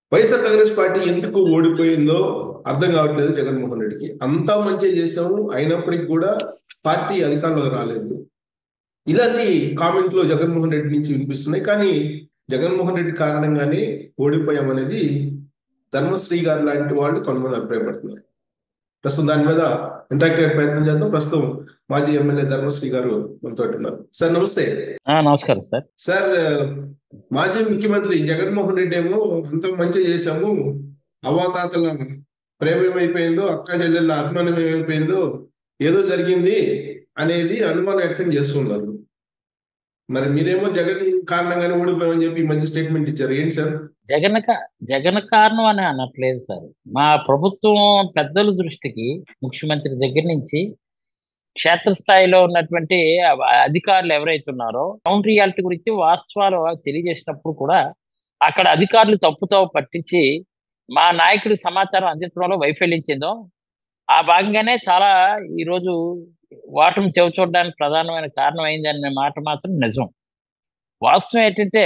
YSR Congress party ఎందుకు ఓడిపోయిందో అర్థం కావట్లేదు జగన్మోహన్ రెడ్డికి అంతా మంచి చేసాము అయినప్పటికీ కూడా పార్టీ అధికారంలోకి రాలేదు ఇలాంటి కామెంట్లు జగన్మోహన్ రెడ్డి నుంచి వినిపిస్తున్నాయి కానీ జగన్మోహన్ రెడ్డి కారణంగానే ఓడిపోయామనేది ధర్మశ్రీ గారు లాంటి వాళ్ళు కొంతమంది అభిప్రాయపడుతున్నారు ప్రస్తుతం దాని మీద ఇంటరాక్ట్ అయ్యే ప్రయత్నం చేద్దాం ప్రస్తుతం మాజీ ఎమ్మెల్యే ధర్మశ్రీ గారు మనతో ఉన్నారు సార్ నమస్తే ఆ, నమస్కారం సార్ సార్ మాజీ ముఖ్యమంత్రి జగన్మోహన్ రెడ్డి ఏమో అంత మంచి చేశాము అవాతాతల ప్రేమ ఏమైపోయిందో అక్క చెల్లెళ్ళ అభిమానం ఏమైపోయిందో ఏదో జరిగింది అనేది అనుమానం వ్యక్తం చేస్తున్నారు మరి మీరేమో జగన్ కారణంగానే ఓడిపోయామని చెప్పి ఈ మధ్య స్టేట్మెంట్ ఇచ్చారు ఏంటి సార్ జగన్ క- జగన్ కారణం అని అనట్లేదు సార్ మా ప్రభుత్వం పెద్దల దృష్టికి ముఖ్యమంత్రి దగ్గర నుంచి క్షేత్రస్థాయిలో ఉన్నటువంటి అ- అధికారులు ఎవరైతే ఉన్నారో గ్రౌండ్ రియాలిటీ గురించి వాస్తవాలు తెలియజేసినప్పుడు కూడా అక్కడ అధికారులు తప్పుతో పట్టించి మా నాయకుడి సమాచారం అందించడంలో వైఫల్యం చెందాం ఆ భాగంగానే చాలా ఈరోజు వాటమి చెవి చూడడానికి ప్రధానమైన కారణం అయిందనే మాట మాత్రం నిజం వాస్తవం ఏంటంటే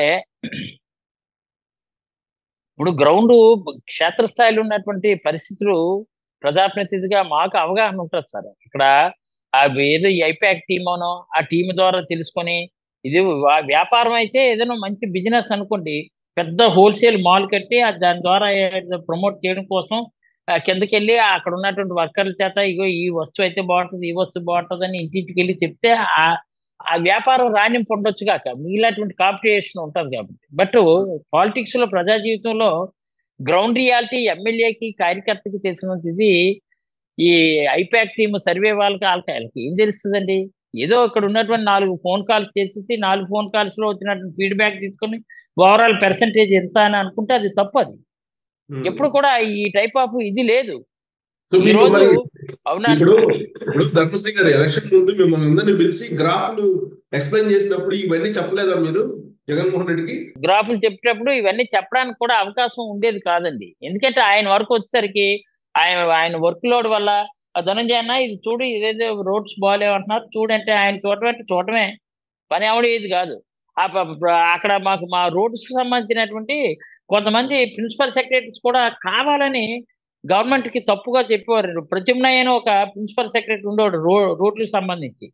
ఇప్పుడు గ్రౌండ్ క్షేత్రస్థాయిలో ఉన్నటువంటి పరిస్థితులు ప్రజాప్రతినిధిగా మాకు అవగాహన ఉంటుంది సార్ ఇక్కడ ఆ ఏదో ఈ ఐపాక్ టీమ్ అనో ఆ టీం ద్వారా తెలుసుకొని ఇది వా- వ్యాపారం అయితే ఏదైనా మంచి బిజినెస్ అనుకోండి పెద్ద హోల్సేల్ మాల్ కట్టి ఆ దాని ద్వారా ప్రమోట్ చేయడం కోసం ఆ కిందకి వెళ్ళి అక్కడ ఉన్నటువంటి వర్కర్ల చేత ఇగో ఈ వస్తువు అయితే బాగుంటుంది ఈ వస్తువు బాగుంటుంది అని ఇంటింటికి వెళ్ళి చెప్తే ఆ ఆ వ్యాపారం రాణింపు ఉండొచ్చు కాక మిగిలినటువంటి కాంపిటీషన్ ఉంటుంది కాబట్టి బట్ పాలిటిక్స్ లో ప్రజా జీవితంలో గ్రౌండ్ రియాలిటీ ఎమ్మెల్యేకి కార్యకర్తకి తెలిసినంత ఇది ఈ ఐపాక్ టీమ్ సర్వే వాళ్ళకి వాళ్ళకి వాళ్ళకి ఏం తెలుస్తుందండి ఏదో ఇక్కడ ఉన్నటువంటి నాలుగు ఫోన్ కాల్స్ చేసేసి నాలుగు ఫోన్ కాల్స్ లో వచ్చినటువంటి ఫీడ్బ్యాక్ తీసుకొని ఓవరాల్ పర్సంటేజ్ ఎంత అని అనుకుంటే అది తప్పు అది ఎప్పుడు కూడా ఈ టైప్ ఆఫ్ ఇది లేదు సో ఈ మీకు రోజు మరి అవునా ఇప్పుడు ఇప్పుడు ధర్మశ్రీ గారు ఎలక్షన్ ముందు మిమ్మల్ని అందరినీ పిలిచి గ్రాఫ్లు ఎక్స్ప్లెయిన్ చేసినప్పుడు ఇవన్నీ చెప్పలేదా మీరు జగన్మోహన్ రెడ్డికి గ్రాఫులు చెప్పేటప్పుడు ఇవన్నీ చెప్పడానికి కూడా అవకాశం ఉండేది కాదండి ఎందుకంటే ఆయన వరకు వచ్చేసరికి ఆయన ఆయన వర్క్ లోడ్ వల్ల ఆ ధనంజయ అన్న ఇది చూడు ఇదేదో రోడ్స్ బాగాలేవు అంటున్నారు చూడంటే ఆయన చూడటం అంటే చూడటమే పని అవడం ఇది కాదు ఆ ప- ప- అక్కడ మాకు మా రోడ్స్ సంబంధించినటువంటి కొంతమంది ప్రిన్సిపల్ సెక్రటరీస్ కూడా కావాలని గవర్నమెంట్ కి తప్పుగా చెప్పేవారు ప్రత్యుమ్నాయ అని ఒక ప్రిన్సిపల్ సెక్రటరీ ఉండేవాడు రో రోడ్లకు సంబంధించి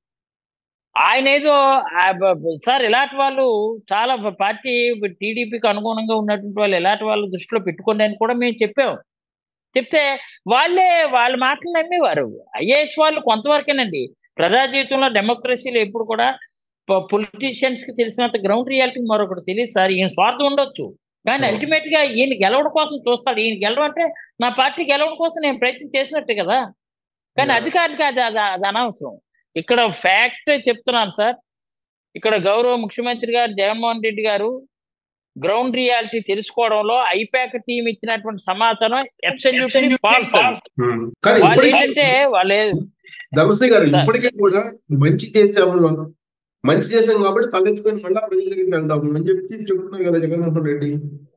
ఆయన ఏదో ఆ బ- బ- సార్ ఇలాంటి వాళ్ళు చాలా ప- పార్టీ టీడీపీకి అనుగుణంగా ఉన్నటువంటి వాళ్ళు ఇలాంటి వాళ్ళు దృష్టిలో పెట్టుకోండి అని కూడా మేము చెప్పాం చెప్తే వాళ్ళే వాళ్ళ మాటలు నమ్మేవారు ఐఏఎస్ వాళ్ళు కొంతవరకేనండి ప్రజా జీవితంలో డెమోక్రసీలో ఎప్పుడు కూడా పొలిటీషియన్స్ కి తెలిసినంత గ్రౌండ్ రియాలిటీ మరొకటి తెలియదు సార్ ఈయన స్వార్థం ఉండొచ్చు కానీ అవును. అల్టిమేట్ గా ఈయన గెలవడం కోసం చూస్తాడు ఈయన గెలవడం అంటే నా పార్టీ గెలవడం కోసం నేను ప్రయత్నం చేసినట్టే కదా కానీ Yeah. అధికారికి అది అది అది అనవసరం ఇక్కడ ఫ్యాక్ట్ చెప్తున్నాను సార్ ఇక్కడ గౌరవ ముఖ్యమంత్రి గారు జగన్మోహన్ రెడ్డి గారు గ్రౌండ్ రియాలిటీ తెలుసుకోవడంలో ఐపాక్ టీం ఇచ్చినటువంటి సమాచారం అబ్సల్యూట్లీ ఫాల్స్ కానీ వాళ్ళు ఇప్పటికీ ఏంటంటే వాళ్ళే ధర్మశ్రీ గారు సార్. ఇప్పటికీ కూడా మంచి చేసాము మంచి చేసాం కాబట్టి తలెత్తుకొని మళ్ళా ప్రజల దగ్గరికి వెళ్దాం అని చెప్పి చెప్తున్నారు కదా జగన్మోహన్ రెడ్డి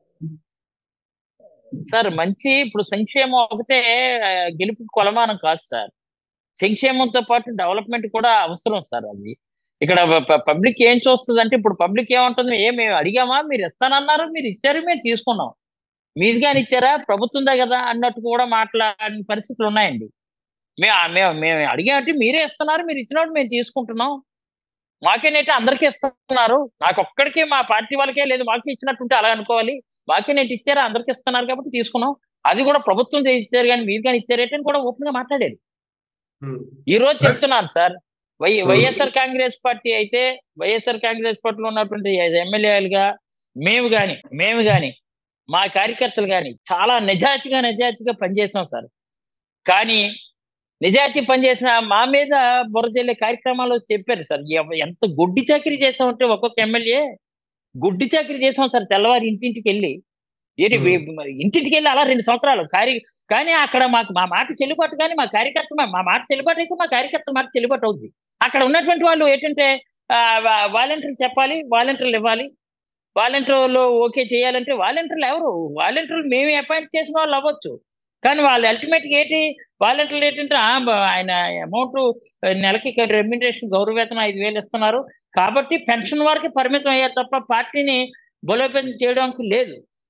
సార్ మంచి ఇప్పుడు సంక్షేమం ఒకటే ఆ, గెలుపు కొలమానం కాదు సార్ సంక్షేమంతో పాటు డెవలప్మెంట్ కూడా అవసరం సార్ అది ఇక్కడ పబ్లిక్ ఏం చూస్తుంది అంటే ఇప్పుడు పబ్లిక్ ఏమంటుంది ఏ మేము అడిగామా మీరు ఇస్తానన్నారు మీరు ఇచ్చారు మేము తీసుకున్నాం మీరు కానీ ఇచ్చారా ప్రభుత్వం కదా అన్నట్టు కూడా మాట్లాడిన పరిస్థితులు ఉన్నాయండి మేము మేము మేము అడిగామంటే మీరే ఇస్తున్నారు మీరు ఇచ్చినప్పుడు మేము తీసుకుంటున్నాం మాకేనైతే అందరికీ ఇస్తున్నారు నాకు ఒక్కడికే మా పార్టీ వాళ్ళకే లేదు మాకే ఇచ్చినట్టుంటే అలా అనుకోవాలి మాకేనేటి ఇచ్చారా అందరికీ ఇస్తున్నారు కాబట్టి తీసుకున్నాం అది కూడా ప్రభుత్వం చే- ఇచ్చారు కానీ మీరు కానీ ఇచ్చారేంటి అని కూడా ఓపెన్ గా మాట్లాడారు ఈ రోజు చెప్తున్నాను సార్ వై వైఎస్ఆర్ కాంగ్రెస్ పార్టీ అయితే వైఎస్ఆర్ కాంగ్రెస్ పార్టీలో ఉన్నటువంటి ఎమ్మెల్యేలుగా మేము గాని మేము గాని మా కార్యకర్తలు గాని చాలా నిజాయితీగా నిజాయితీగా పనిచేసాం సార్ కానీ నిజాయితీ పనిచేసిన మా మీద బురదల్లే కార్యక్రమాలు చెప్పారు సార్ ఎవ- ఎంత గుడ్డి చాకరీ చేసామంటే ఒక్కొక్క ఎమ్మెల్యే గుడ్డి చాకరీ చేసాం సార్ తెల్లవారి ఇంటింటికి వెళ్ళి ఏంటి Hmm. వీ- మరి ఇంటింటికి వెళ్ళి అలా రెండు సంవత్సరాలు కార్య కానీ అక్కడ మాకు మా మాట చెల్లుబాటు కానీ మా కార్యకర్త మా- మా మాట చెల్లుబాటు అయితే మా కార్యకర్త మాట చెల్లుబాటు అవుద్ది అక్కడ ఉన్నటువంటి వాళ్ళు ఏంటంటే వాలంటీర్లు చెప్పాలి వాలంటీర్లు ఇవ్వాలి వాలంటీర్లు ఓకే చేయాలంటే వాలంటీర్లు ఎవరు వాలంటీర్లు మేమే అపాయింట్ చేసిన వాళ్ళు అవ్వచ్చు కానీ వాళ్ళు అల్టిమేట్ ఏంటి వాలంటీర్లు ఏంటంటే ఆ, బ- ఆయన అమౌంట్ నెలకి రెమ్యునరేషన్ గౌరవ వేతనం ఐదు వేలు ఇస్తున్నారు కాబట్టి పెన్షన్ వరకు పరిమితం అయ్యారు తప్ప పార్టీని బలోపేతం చేయడానికి లేదు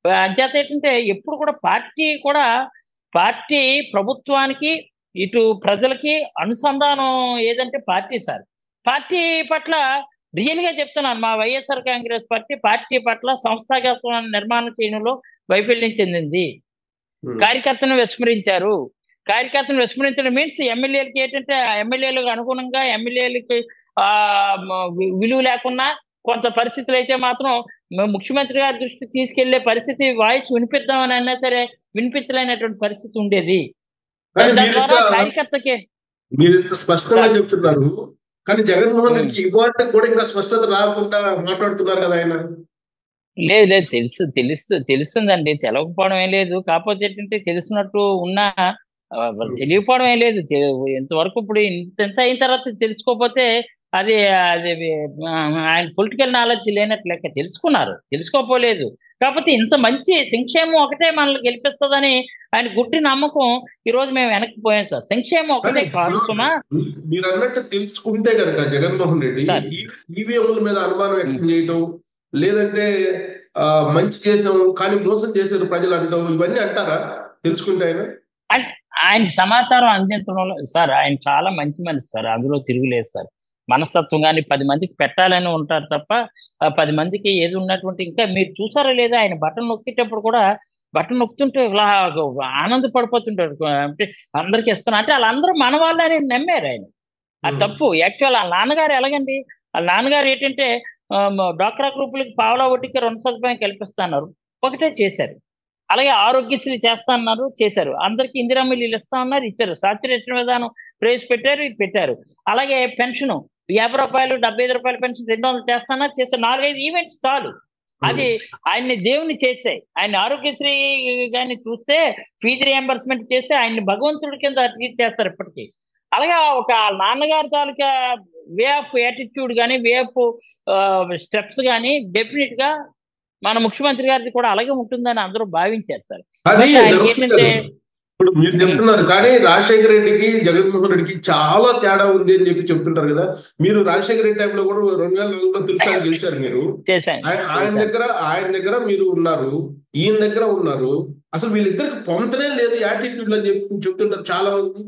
అంచేత ఏంటంటే ఎప్పుడు కూడా పార్టీ కూడా పార్టీ ప్రభుత్వానికి ఇటు ప్రజలకి అనుసంధానం ఏదంటే పార్టీ సార్ పార్టీ పట్ల రియల్ గా చెప్తున్నాను మా వైఎస్ఆర్ కాంగ్రెస్ పార్టీ పార్టీ పట్ల సంస్థాగత నిర్మాణ చేయడంలో వైఫల్యం చెందింది ఉమ్. కార్యకర్తను విస్మరించారు కార్యకర్తను విస్మరించడం మీన్స్ ఎమ్మెల్యేలకి ఏంటంటే ఎమ్మెల్యేలకు అనుగుణంగా ఎమ్మెల్యేలకి ఆ మ- వి- విలువ లేకుండా కొంత పరిస్థితులు అయితే మాత్రం మ- ముఖ్యమంత్రి గారి దృష్టికి తీసుకెళ్లే పరిస్థితి వాయిస్ వినిపిద్దామని అన్నా సరే వినిపించలేనటువంటి పరిస్థితి ఉండేది కానీ దాని మీరు ద్వారా ఇంకా- కార్యకర్తకి మీరు ఇంత స్పష్టంగా చెప్తున్నారు కానీ జగన్మోహన్ రెడ్డికి ఇవాళ కూడా ఇంకా స్పష్టత రాకుండా మాట్లాడుతున్నారు కదా ఆయన లేదు లేదు తెలుసు తెలుసు తెలుస్తుందండి తెలవకపోవడం ఏం లేదు కాకపోతే ఏంటంటే తెలిసినట్టు ఉన్నా ఆ, తెలియకపోవడం ఏం లేదు తె- ఇంతవరకు ఇప్పుడు ఇంత ఇంత అయిన తర్వాత తెలుసుకోకపోతే అది అది ఆ, ఆయన పొలిటికల్ నాలెడ్జ్ లేనట్లు లెక్క తెలుసుకున్నారు తెలుసుకోపోలేదు కాకపోతే ఇంత మంచి సంక్షేమం ఒకటే మనల్ని గెలిపిస్తుందని ఆయన గుట్టి నమ్మకం ఈ రోజు మేము వెనక్కి పోయాం సార్ సంక్షేమం ఒకటే కాదు సుమా మీరు అన్నట్టు తెలుసుకుంటే కనుక జగన్మోహన్ రెడ్డి సార్. ఈవీఎంల మీద అనుమానం వ్యక్తం చేయటం లేదంటే ఆ, మంచి చేసాం కానీ మోసం చేశారు ప్రజలు అంటాం ఇవన్నీ అంటారా తెలుసుకుంటే ఆయన ఆయన సమాచారం అందించడంలో సార్ ఆయన చాలా మంచి మనిషి సార్ అందులో తిరుగులేదు సార్ మనస్తత్వం కానీ పది మందికి పెట్టాలని ఉంటారు తప్ప ఆ పది మందికి ఏది ఉన్నటువంటి ఇంకా మీరు చూసారా లేదా ఆయన బటన్ నొక్కేటప్పుడు కూడా బటన్ నొక్కుతుంటే ఇలా ఆనందపడిపోతుంటాడు అంటే అందరికి ఇస్తున్నా అంటే వాళ్ళందరూ మన వాళ్ళని నమ్మారు ఆయన అది తప్పు యాక్చువల్ వాళ్ళ నాన్నగారు ఎలాగండి వాళ్ళ నాన్నగారు ఏంటంటే ఆ, మ- డాక్రా గ్రూపులకి పావలా వడ్డీకి రెండు సదుపాయం కల్పిస్తున్నారు ఒకటే చేశారు అలాగే ఆరోగ్యశ్రీ చేస్తా అన్నారు చేశారు అందరికి ఇందిరా మిల్లులు ఇస్తా ఉన్నారు ఇచ్చారు సాచురేషన్ విధానం ప్రవేశపెట్టారు ఇది పెట్టారు అలాగే పెన్షన్ యాభై రూపాయలు డెబ్బై ఐదు రూపాయల పెన్షన్ రెండు వందలు చేస్తాన్నారు చేస్తారు నాలుగైదు ఈవెంట్స్ చాలు అది ఆయన్ని దేవుని చేసాయి ఆయన ఆరోగ్యశ్రీ గాని చూస్తే ఫీజు రియంబర్స్మెంట్ చేస్తే ఆయన్ని భగవంతుడి కింద ట్రీట్ చేస్తారు ఇప్పటికీ అలాగే ఒక నాన్నగారి తాలూకా వే ఆఫ్ యాటిట్యూడ్ కానీ వే ఆఫ్ స్టెప్స్ కానీ డెఫినెట్ గా మన ముఖ్యమంత్రి గారిది కూడా అలాగే ఉంటుందని అందరూ భావించారు సార్ కానీ బట్ ఆయనకి రఘుపతి ఏంటంటే గారు, ఇప్పుడు మీరు చెప్తున్నారు కానీ రాజశేఖర రెడ్డికి జగన్మోహన్ రెడ్డికి చాలా తేడా ఉంది అని చెప్పి చెప్తుంటారు కదా మీరు రాజశేఖర రెడ్డి టైంలో కూడా రెండు వేల నాలుగులో తెలుసా గెలిచారు మీరు చేశాను ఆయన ఆయన చేశాను. దగ్గర ఆయన దగ్గర మీరు ఉన్నారు ఈయన దగ్గర ఉన్నారు అసలు వీళ్ళిద్దరికి పొంతనే లేదు యాటిట్యూడ్ అని చెప్పి చెప్తుంటారు చాలా మంది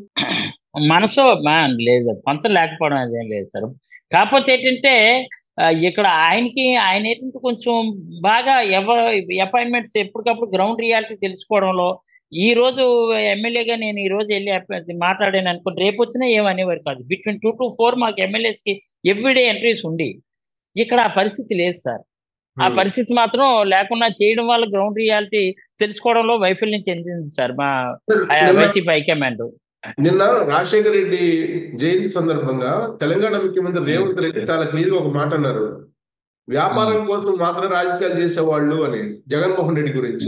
మనసు మా లేదు కొంత లేకపోవడం అదేం లేదు సార్ కాకపోతే ఏంటంటే ఆ, ఇక్కడ ఆయనకి ఆయన ఏంటంటే కొంచెం బాగా ఎవరు అపాయింట్మెంట్స్ ఎప్పటికప్పుడు గ్రౌండ్ రియాలిటీ తెలుసుకోవడంలో ఈ రోజు ఎమ్మెల్యేగా నేను ఈ రోజు వెళ్ళి అప్ప- మాట్లాడాను అనుకోండి రేపు వచ్చినా ఏమనేవారు కాదు బిట్వీన్ టూ టు ఫోర్ మాకు ఎమ్మెల్యేస్ కి ఎవ్రీడే ఎంట్రీస్ ఉండి ఇక్కడ ఆ పరిస్థితి లేదు సార్ ఆ పరిస్థితి మాత్రం లేకుండా చేయడం వల్ల గ్రౌండ్ రియాలిటీ తెలుసుకోవడంలో వైఫల్యం చెందింది సార్ మా నిన్న- వైసీపీ హైకమాండ్ నిన్న రాజశేఖర రెడ్డి జయంతి సందర్భంగా తెలంగాణ ముఖ్యమంత్రి రేవంత్ రెడ్డి చాలా క్లియర్ గా ఒక మాట అన్నారు వ్యాపారం కోసం మాత్రం రాజకీయాలు చేసేవాళ్ళు అని జగన్మోహన్ రెడ్డి గురించి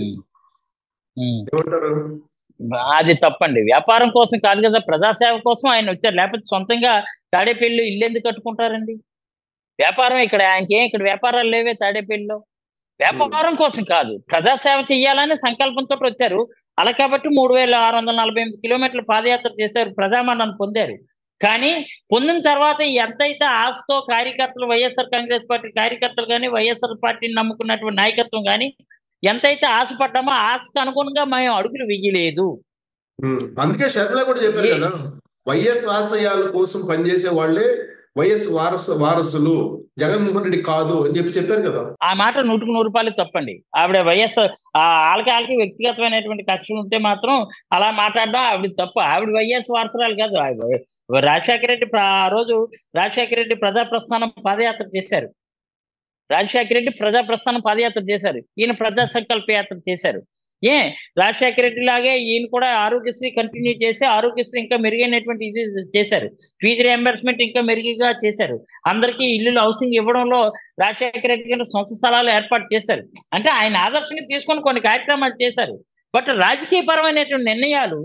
ఉమ్. ఏమంటారు అది తప్పండి వ్యాపారం కోసం కాదు కదా ప్రజాసేవ కోసం ఆయన వచ్చారు లేకపోతే సొంతంగా తాడేపల్లి ఇల్లు ఎందుకు కట్టుకుంటారండి వ్యాపారం ఇక్కడ ఆయనకి ఏం ఇక్కడ వ్యాపారాలు లేవే తాడేపల్లిలో వ్యాపారం కోసం కాదు ప్రజాసేవ చేయాలని సంకల్పంతో వచ్చారు అలా కాబట్టి మూడు వేల ఆరు వందల నలభై ఎనిమిది కిలోమీటర్ల పాదయాత్ర చేశారు ప్రజామరణం పొందారు కానీ పొందిన తర్వాత ఎంతైతే ఆశతో కార్యకర్తలు వైఎస్ఆర్ కాంగ్రెస్ పార్టీ కార్యకర్తలు కానీ వైఎస్ఆర్ పార్టీని నమ్ముకున్నటువంటి నాయకత్వం కానీ ఎంతైతే ఆశపడ్డామో ఆశకు అనుగుణంగా మేము అడుగులు వెయ్యలేదు ఉమ్, అందుకే శర్మిల కూడా చెప్పారు ఏ- కదా వైఎస్ ఆశయాల కోసం పనిచేసే వాళ్ళే వైఎస్ వారసు వారసులు జగన్మోహన్ రెడ్డి కాదు అని చెప్పి చెప్పారు కదా ఆ మాట నూటికి నూరు రూపాయలు తప్పండి ఆవిడ వైఎస్ ఆ వాళ్ళకి వాళ్ళకి వ్యక్తిగతమైనటువంటి కక్షలు ఉంటే మాత్రం అలా మాట్లాడడం ఆవిడ తప్పు ఆవిడ వైఎస్ వారసురాలు కాదు ఆవిడ రాజశేఖర రెడ్డి ప్ర- ఆ రోజు రాజశేఖర రెడ్డి ప్రజా ప్రస్థానం పాదయాత్ర చేశారు రాజశేఖర రెడ్డి ప్రజా ప్రస్థానం పాదయాత్ర చేశారు ఈయన ప్రజా సంకల్ప యాత్ర చేశారు ఏ రాజశేఖర రెడ్డి లాగే ఈయన కూడా ఆరోగ్యశ్రీ కంటిన్యూ చేసి ఆరోగ్యశ్రీ ఇంకా మెరుగైనటువంటి ఇది చేశారు ఫీజు రియంబర్స్మెంట్ ఇంకా మెరుగ్గా చేశారు అందరికీ ఇల్లు హౌసింగ్ ఇవ్వడంలో రాజశేఖర రెడ్డి గారు సొంత స్థలాలు ఏర్పాటు చేశారు అంటే ఆయన ఆదర్శంగా తీసుకొని కొన్ని కార్యక్రమాలు చేశారు బట్ రాజకీయ పరమైనటువంటి నిర్ణయాలు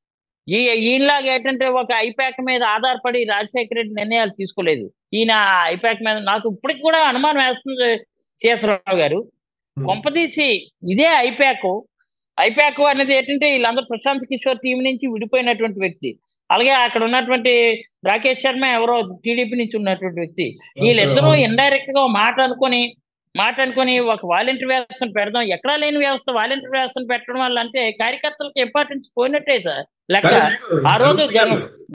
ఈ ఈయనలాగా ఏంటంటే ఒక ఐపాక్ మీద ఆధారపడి రాజశేఖర రెడ్డి నిర్ణయాలు తీసుకోలేదు ఈయన ఐపాక్ మీద నాకు ఇప్పటికి కూడా అనుమానం వేస్తుంది శేషరావు గారు కొంపదీసి ఇదే ఐపాక్ ఐపాక్ అనేది ఏంటంటే వీళ్ళందరూ ప్రశాంత్ కిషోర్ టీం నుంచి విడిపోయినటువంటి వ్యక్తి అలాగే అక్కడ ఉన్నటువంటి రాకేష్ శర్మ ఎవరో టీడీపీ నుంచి ఉన్నటువంటి వ్యక్తి వీళ్ళిద్దరూ ఇండైరెక్ట్ గా ఒక మాట అనుకొని మాట్లాడుకొని ఒక వాలంటీర్ వ్యవస్థను పెడదాం ఎక్కడా లేని వ్యవస్థ వాలంటీర్ వ్యవస్థను పెట్టడం వల్ల అంటే కార్యకర్తలకు ఇంపార్టెన్స్ పోయినట్టే సార్ లెక్క కానీ ఆ రోజు ధర్మశ్రీ గారు, జనం-